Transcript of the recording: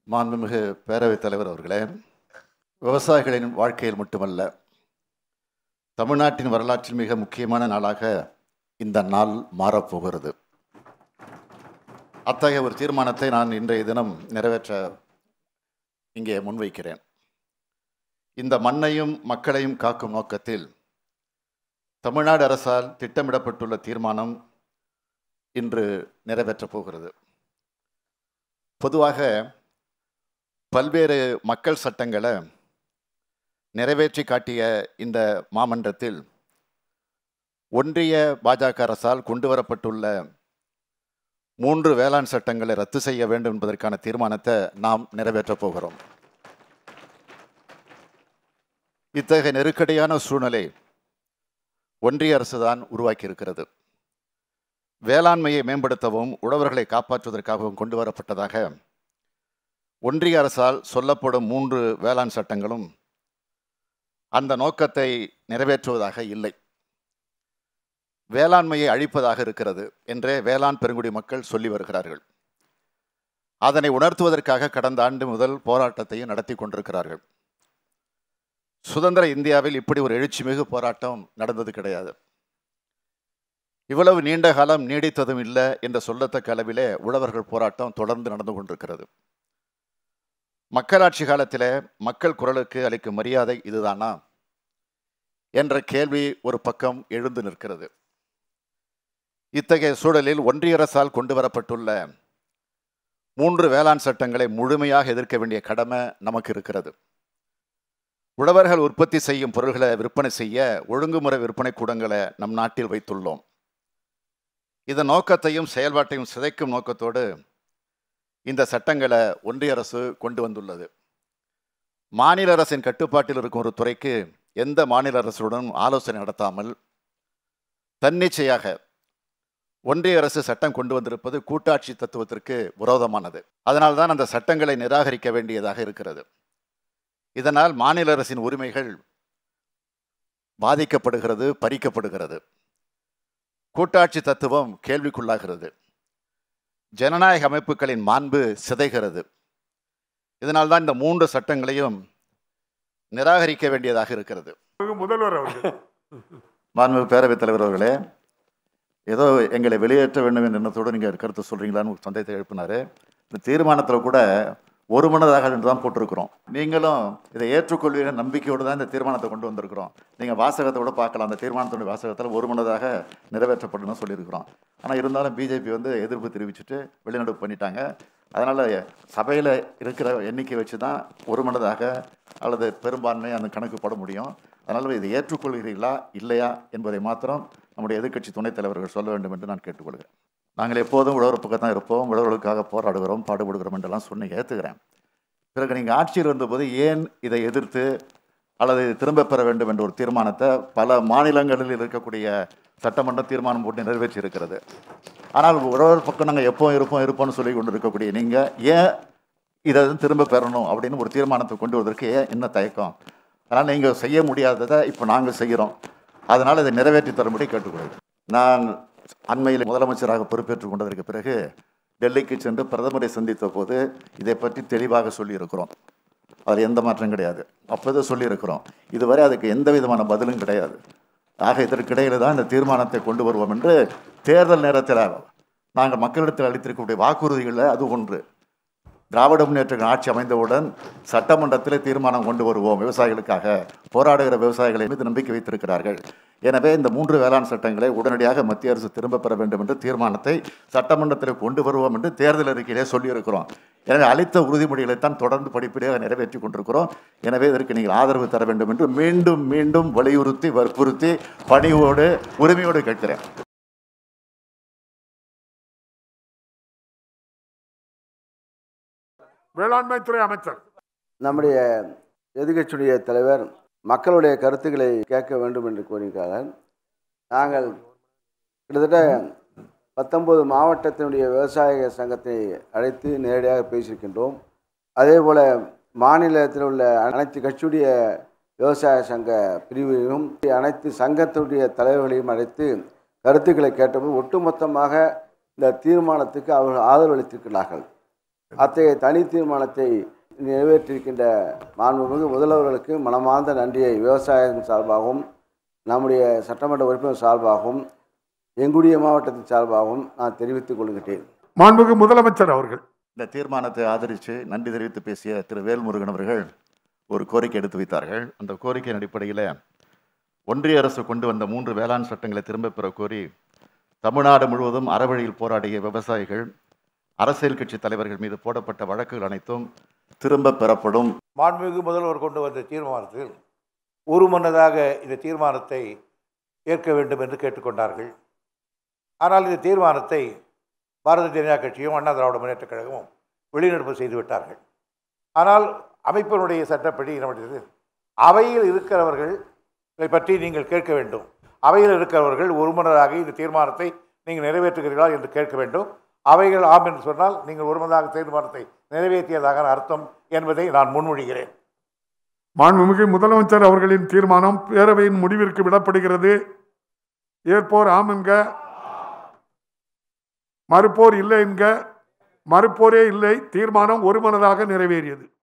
மாண்புமிகு பேரவைத் தலைவர் அவர்களே விவசாயிகளின் வாழ்க்கையில் மட்டுமல்ல தமிழ்நாட்டின் வரலாற்றில் மிக முக்கியமான நாளாக இந்த நாள் மாறப்போகிறது அத்தகைய ஒரு தீர்மானத்தை நான் இன்றைய தினம் நிறைவேற்ற இங்கே முன்வைக்கிறேன் இந்த மண்ணையும் மக்களையும் காக்கும் நோக்கத்தில் தமிழ்நாடு அரசால் திட்டமிடப்பட்டுள்ள தீர்மானம் இன்று நிறைவேற்றப் போகிறது பொதுவாக பல்வேறு மக்கள் சட்டங்களை நிறைவேற்றி காட்டிய இந்த மாமன்றத்தில் ஒன்றிய பாஜக அரசால் கொண்டு வரப்பட்டுள்ள மூன்று வேளாண் சட்டங்களை ரத்து செய்ய வேண்டும் என்பதற்கான தீர்மானத்தை நாம் நிறைவேற்றப் போகிறோம் இத்தகைய நெருக்கடியான சூழ்நிலை ஒன்றிய அரசுதான் உருவாக்கியிருக்கிறது வேளாண்மையை மேம்படுத்தவும் உழவர்களை காப்பாற்றுவதற்காகவும் கொண்டு வரப்பட்டதாக ஒன்றிய அரசால் சொல்லப்படும் மூன்று வேளாண் சட்டங்களும் அந்த நோக்கத்தை நிறைவேற்றுவதாக இல்லை வேளாண்மையை அழிப்பதாக இருக்கிறது என்றே வேளாண் பெருங்குடி மக்கள் சொல்லி வருகிறார்கள் அதனை உணர்த்துவதற்காக கடந்த ஆண்டு முதல் போராட்டத்தையும் நடத்தி கொண்டிருக்கிறார்கள் சுதந்திர இந்தியாவில் இப்படி ஒரு எழுச்சிமிகு போராட்டம் நடந்தது கிடையாது இவ்வளவு நீண்ட காலம் நீடித்ததும் இல்லை என்ற சொல்லத்தக்க அளவிலே உழவர்கள் போராட்டம் தொடர்ந்து நடந்து கொண்டிருக்கிறது மக்களாட்சி காலத்தில் மக்கள் குரலுக்கு அளிக்கும் மரியாதை இதுதானா என்ற கேள்வி ஒரு பக்கம் எழுந்து நிற்கிறது இத்தகைய சூழலில் ஒன்றிய அரசால் கொண்டு வரப்பட்டுள்ள மூன்று வேளாண் சட்டங்களை முழுமையாக எதிர்க்க வேண்டிய கடமை நமக்கு இருக்கிறது உழவர்கள் உற்பத்தி செய்யும் பொருள்களை விற்பனை செய்ய ஒழுங்குமுறை விற்பனை கூடங்களை நம் நாட்டில் வைத்துள்ளோம் இதன் நோக்கத்தையும் செயல்பாட்டையும் சிதைக்கும் நோக்கத்தோடு இந்த சட்டங்களை ஒன்றிய அரசு கொண்டு வந்துள்ளது மாநில அரசின் கட்டுப்பாட்டில் இருக்கும் ஒரு துறைக்கு எந்த மாநில அரசுடன் ஆலோசனை நடத்தாமல் தன்னிச்சையாக ஒன்றிய அரசு சட்டம் கொண்டு வந்திருப்பது கூட்டாட்சி தத்துவத்திற்கு விரோதமானது அதனால்தான் அந்த சட்டங்களை நிராகரிக்க வேண்டியதாக இருக்கிறது இதனால் மாநில அரசின் உரிமைகள் பாதிக்கப்படுகிறது பறிக்கப்படுகிறது கூட்டாட்சி தத்துவம் கேள்விக்குள்ளாகிறது ஜனநாயக அமைப்புகளின் மாண்பு சிதைகிறது இதனால்தான் இந்த மூன்று சட்டங்களையும் நிராகரிக்க வேண்டியதாக இருக்கிறது முதல்வர் அவர்கள் மாண்பு பேரவைத் தலைவர் அவர்களே ஏதோ எங்களை வெளியேற்ற வேண்டும் என்ற எண்ணத்தோடு நீங்கள் கருத்து சொல்கிறீங்களான்னு ஒரு சந்தேகத்தை எழுப்பினார் இந்த தீர்மானத்தில் கூட ஒரு மனதாக என்று தான் போட்டிருக்கிறோம் நீங்களும் இதை ஏற்றுக்கொள்வீங்க நம்பிக்கையோடு தான் இந்த தீர்மானத்தை கொண்டு வந்திருக்கிறோம் நீங்கள் வாசகத்தை கூட பார்க்கலாம் அந்த தீர்மானத்துடைய வாசகத்தில் ஒரு மனதாக நிறைவேற்றப்படும் சொல்லியிருக்கிறோம் ஆனால் இருந்தாலும் பிஜேபி வந்து எதிர்ப்பு தெரிவிச்சுட்டு வெளிநடப்பு பண்ணிட்டாங்க அதனால் சபையில் இருக்கிற எண்ணிக்கை வச்சு தான் ஒரு மனதாக அல்லது பெரும்பான்மை அந்த கணக்கு போட முடியும் அதனால் இதை ஏற்றுக்கொள்கிறீர்களா இல்லையா என்பதை மாத்திரம் நம்முடைய எதிர்க்கட்சி துணைத் தலைவர்கள் சொல்ல வேண்டும் என்று நான் கேட்டுக்கொள்கிறேன் நாங்கள் எப்போதும் உழவர் பக்கம் தான் இருப்போம் உழவர்களுக்காக போராடுகிறோம் பாடுபடுகிறோம் என்றெல்லாம் சொன்னி ஏற்றுக்கிறேன் பிறகு நீங்கள் ஆட்சியில் இருந்தபோது ஏன் இதை எதிர்த்து அல்லது திரும்ப பெற வேண்டும் என்ற ஒரு தீர்மானத்தை பல மாநிலங்களில் இருக்கக்கூடிய சட்டமன்ற தீர்மானம் போட்டு நிறைவேற்றி இருக்கிறது ஆனால் உழவர் பக்கம் நாங்கள் எப்போ இருப்போம் இருப்போம்னு சொல்லி கொண்டு இருக்கக்கூடிய நீங்கள் ஏன் இதை வந்து திரும்ப பெறணும் அப்படின்னு ஒரு தீர்மானத்தை கொண்டு வருவதற்கு ஏன் என்ன தயக்கம் அதனால் நீங்கள் செய்ய முடியாததை இப்போ நாங்கள் செய்கிறோம் அதனால் இதை நிறைவேற்றி தரும்படி கேட்டுக்கொள்கிறேன் நான் அண்மையில் முதலமைச்சராக பொறுப்பேற்றுக் கொண்டதற்கு பிறகு டெல்லிக்கு சென்று பிரதமரை சந்தித்த போது இதை பற்றி தெளிவாக சொல்லியிருக்கிறோம் அதில் எந்த மாற்றம் கிடையாது அப்போதே சொல்லியிருக்கிறோம் இதுவரை அதுக்கு எந்த விதமான பதிலும் கிடையாது ஆக இதற்கிடையில் தான் இந்த தீர்மானத்தை கொண்டு வருவோம் என்று தேர்தல் நேரத்தில் நாங்கள் மக்களிடத்தில் அளித்திருக்கக்கூடிய வாக்குறுதிகளில் அது ஒன்று திராவிட முன்னேற்ற கழக ஆட்சி அமைந்தவுடன் சட்டமன்றத்தில் தீர்மானம் கொண்டு வருவோம் விவசாயிகளுக்காக போராடுகிற விவசாயிகளை மீது நம்பிக்கை வைத்திருக்கிறார்கள் எனவே இந்த மூன்று வேளாண் சட்டங்களை உடனடியாக மத்திய அரசு திரும்ப பெற வேண்டும் என்ற தீர்மானத்தை சட்டமன்றத்தில் கொண்டு வருவோம் என்று தேர்தல் அறிக்கையிலே சொல்லியிருக்கிறோம் எனவே அளித்த உறுதிமொழிகளைத்தான் தொடர்ந்து படிப்படியாக நிறைவேற்றி கொண்டிருக்கிறோம் எனவே இதற்கு நீங்கள் ஆதரவு தர வேண்டும் என்று மீண்டும் மீண்டும் வலியுறுத்தி வற்புறுத்தி பணிவோடு உரிமையோடு கேட்கிறேன் வேளாண்மை துறை அமைச்சர் நம்முடைய எதிர்கட்சியுடைய தலைவர் மக்களுடைய கருத்துக்களை கேட்க வேண்டும் என்று கூறியிருக்கிறார் நாங்கள் கிட்டத்தட்ட பத்தொன்பது மாவட்டத்தினுடைய விவசாய சங்கத்தை அழைத்து நேரடியாக பேசியிருக்கின்றோம் அதே போல் மாநிலத்தில் உள்ள அனைத்து கட்சியுடைய விவசாய சங்க பிரிவையும் அனைத்து சங்கத்துடைய தலைவர்களையும் அழைத்து கருத்துக்களை கேட்டபோது ஒட்டுமொத்தமாக இந்த தீர்மானத்துக்கு அவர்கள் ஆதரவு அளித்திருக்கிறார்கள் அத்தகைய தனி தீர்மானத்தை நிறைவேற்றியிருக்கின்ற மாண்புமிகு முதல்வர்களுக்கு மனமார்ந்த நன்றியை விவசாயம் சார்பாகவும் நம்முடைய சட்டமன்ற உறுப்பினர் சார்பாகவும் எங்குடைய மாவட்டத்தின் சார்பாகவும் நான் தெரிவித்துக் கொள்கிறேன் மாண்புமிகு முதலமைச்சர் அவர்கள் இந்த தீர்மானத்தை ஆதரித்து நன்றி தெரிவித்து பேசிய திரு வேல்முருகன் அவர்கள் ஒரு கோரிக்கை எடுத்து வைத்தார்கள் அந்த கோரிக்கையின் அடிப்படையில் ஒன்றிய அரசு கொண்டு வந்த மூன்று வேளாண் சட்டங்களை திரும்பப் பெற கோரி தமிழ்நாடு முழுவதும் அறவழியில் போராடிய விவசாயிகள் அரசியல் கட்சி தலைவர்கள் மீது போடப்பட்ட வழக்குகள் அனைத்தும் திரும்பப் பெறப்படும் மாண்புமிகு முதல்வர் கொண்டு வந்த தீர்மானத்தில் ஒரு மன்னதாக இந்த தீர்மானத்தை ஏற்க வேண்டும் என்று கேட்டுக்கொண்டார்கள் ஆனால் இந்த தீர்மானத்தை பாரதிய ஜனதா கட்சியும் அண்ணா திராவிட முன்னேற்றக் கழகமும் வெளிநடப்பு செய்து விட்டார்கள் ஆனால் அமைப்பினுடைய சட்டப்படி நம்முடையது அவையில் இருக்கிறவர்கள் இதை பற்றி நீங்கள் கேட்க வேண்டும் அவையில் இருக்கிறவர்கள் ஒருமனதாக இந்த தீர்மானத்தை நீங்கள் நிறைவேற்றுகிறீர்களா என்று கேட்க வேண்டும் அவைகள் ஆம் என்று சொன்னால் நீங்கள் ஒருமனதாக தீர்மானத்தை நிறைவேற்றியதாக அர்த்தம் என்பதை நான் முன்மொழிகிறேன் மாண்புமிகு முதலமைச்சர் அவர்களின் தீர்மானம் பேரவையின் முடிவிற்கு விடப்படுகிறது ஏற்போர் ஆம் என்க மறுப்போர் இல்லை என்க மறுப்போரே இல்லை தீர்மானம் ஒருமனதாக நிறைவேறியது